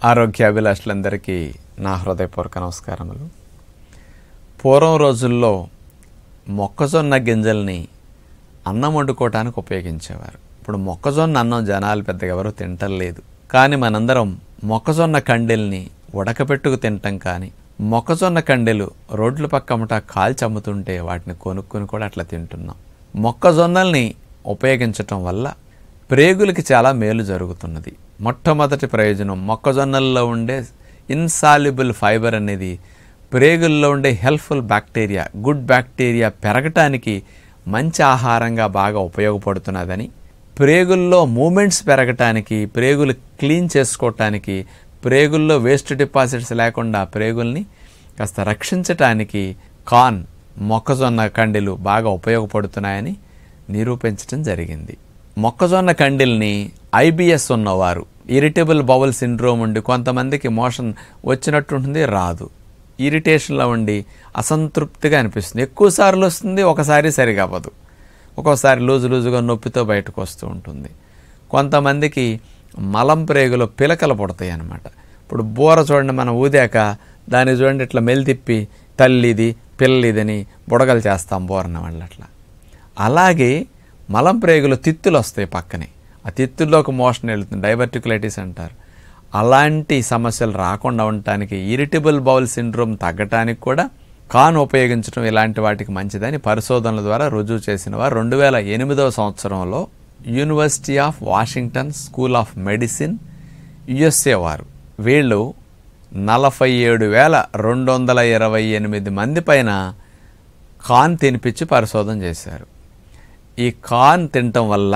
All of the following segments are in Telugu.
ఆరోగ్యాభిలాషులందరికీ నా హృదయపూర్వక నమస్కారములు పూర్వం రోజుల్లో మొక్కజొన్న గింజల్ని అన్నం వండుకోవటానికి ఉపయోగించేవారు ఇప్పుడు మొక్కజొన్న అన్నం జనాలు పెద్దగా ఎవరు తింటలేదు కానీ మనందరం మొక్కజొన్న కండెల్ని ఉడకపెట్టుకు తింటాం కానీ మొక్కజొన్న కండెలు రోడ్ల పక్కమట కాల్చి అమ్ముతుంటే వాటిని కొనుక్కొని కూడా అట్లా తింటున్నాం మొక్కజొన్నల్ని ఉపయోగించటం వల్ల ప్రేగులకి చాలా మేలు జరుగుతున్నది మొట్టమొదటి ప్రయోజనం మొక్కజొన్నల్లో ఉండే ఇన్సాల్యుబుల్ ఫైబర్ అనేది ప్రేగుల్లో ఉండే హెల్ప్ఫుల్ బ్యాక్టీరియా గుడ్ బ్యాక్టీరియా పెరగటానికి మంచి ఆహారంగా బాగా ఉపయోగపడుతున్నదని ప్రేగుల్లో మూమెంట్స్ పెరగటానికి ప్రేగులు క్లీన్ చేసుకోవటానికి ప్రేగుల్లో వేస్ట్ డిపాజిట్స్ లేకుండా ప్రేగుల్ని కాస్త రక్షించటానికి కాన్ మొక్కజొన్న కండెలు బాగా ఉపయోగపడుతున్నాయని నిరూపించడం జరిగింది మొక్కజొన్న కండెల్ని ఐబిఎస్ ఉన్నవారు ఇరిటబుల్ బౌల్ సిండ్రోమ్ ఉండి కొంతమందికి మోషన్ వచ్చినట్టుంటుంది రాదు ఇరిటేషన్లో ఉండి అసంతృప్తిగా అనిపిస్తుంది ఎక్కువ సార్లు వస్తుంది ఒకసారి సరిగా అవ్వదు ఒక్కోసారి లూజు లూజుగా నొప్పితో బయటకు వస్తూ ఉంటుంది కొంతమందికి మలం ప్రేగులో పిలకలు పుడతాయి అన్నమాట ఇప్పుడు బూర చూడండి మనం ఊదాక దాన్ని చూడండి ఇట్లా మెలితిప్పి తల్లిది పిల్లలిదని బుడగలు చేస్తాం బూరన వాళ్ళు అట్లా అలాగే మలం ప్రేగులో తిత్తులు వస్తాయి పక్కనే ఆ తిత్తుల్లోకి మోషన్ వెళుతుంది డైవర్టికులైటిస్ అంటారు అలాంటి సమస్యలు రాకుండా ఉండటానికి ఇరిటబుల్ బౌల్ సిండ్రోమ్ తగ్గటానికి కూడా కాన్ ఉపయోగించడం ఇలాంటి వాటికి మంచిదని పరిశోధనల ద్వారా రుజువు చేసిన వారు రెండు వేల ఎనిమిదవ సంవత్సరంలో university of Washington school of medicine USA వారు వీళ్ళు నలభై ఏడు వేల రెండు వందల ఇరవై ఎనిమిది మంది పైన కాన్ తినిపించి పరిశోధన చేశారు ఈ కాన్ తినటం వల్ల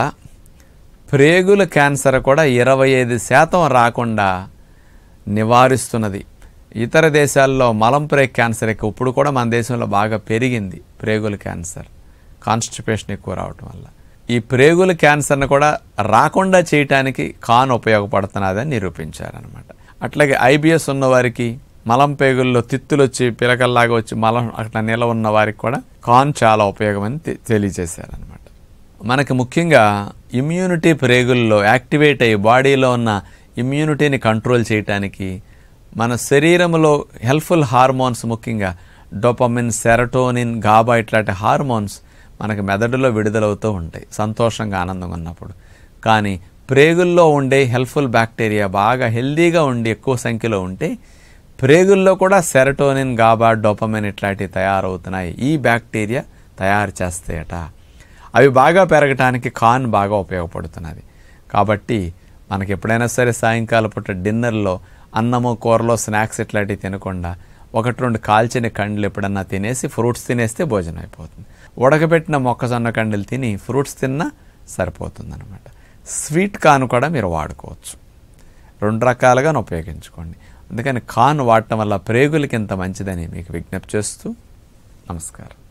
ప్రేగుల క్యాన్సర్ కూడా ఇరవై ఐదు శాతం రాకుండా నివారిస్తున్నది ఇతర దేశాల్లో మలం ప్రేగ్ క్యాన్సర్ ఎక్కువ ఇప్పుడు కూడా మన దేశంలో బాగా పెరిగింది ప్రేగుల క్యాన్సర్ కాన్స్టిపేషన్ ఎక్కువ రావటం వల్ల ఈ ప్రేగుల క్యాన్సర్ని కూడా రాకుండా చేయటానికి కాన్ ఉపయోగపడుతున్నదని నిరూపించారనమాట అట్లాగే ఐబిఎస్ ఉన్నవారికి మలం పేగుల్లో తిత్తులు వచ్చి పిలకల్లాగా వచ్చి మలం అట్లా నిల ఉన్న వారికి కూడా కాన్ చాలా ఉపయోగమని తె- తెలియజేశారనమాట మనకి ముఖ్యంగా ఇమ్యూనిటీ ప్రేగుల్లో యాక్టివేట్ అయ్యి బాడీలో ఉన్న ఇమ్యూనిటీని కంట్రోల్ చేయటానికి మన శరీరంలో హెల్ప్ఫుల్ హార్మోన్స్ ముఖ్యంగా డోపమిన్ సెరటోనిన్ గాబా ఇట్లాంటి హార్మోన్స్ మనకి మెదడులో విడుదలవుతూ ఉంటాయి సంతోషంగా ఆనందంగా ఉన్నప్పుడు కానీ ప్రేగుల్లో ఉండే హెల్ప్ఫుల్ బ్యాక్టీరియా బాగా హెల్దీగా ఉండి ఎక్కువ సంఖ్యలో ఉంటే ప్రేగుల్లో కూడా సెరటోనిన్ గాబా డోపమిన్ ఇట్లాంటివి తయారవుతున్నాయి ఈ బ్యాక్టీరియా తయారు చేస్తాయట అవి బాగా పెరగటానికి కాన్ బాగా ఉపయోగపడుతున్నది కాబట్టి మనకి ఎప్పుడైనా సరే సాయంకాలం పూట డిన్నర్లో అన్నము కూరలో స్నాక్స్ ఇట్లాంటివి తినకుండా ఒకటి రెండు కాల్చిన కండ్లు ఎప్పుడన్నా తినేసి ఫ్రూట్స్ తినేస్తే భోజనం అయిపోతుంది ఉడకబెట్టిన మొక్కజొన్న కండలు తిని ఫ్రూట్స్ తిన్నా సరిపోతుంది అనమాట స్వీట్ కాన్ కూడా మీరు వాడుకోవచ్చు రెండు రకాలుగా ఉపయోగించుకోండి అందుకని కాన్ వాడటం వల్ల ప్రేగులకి ఎంత మంచిదని మీకు విజ్ఞప్తి చేస్తూ నమస్కారం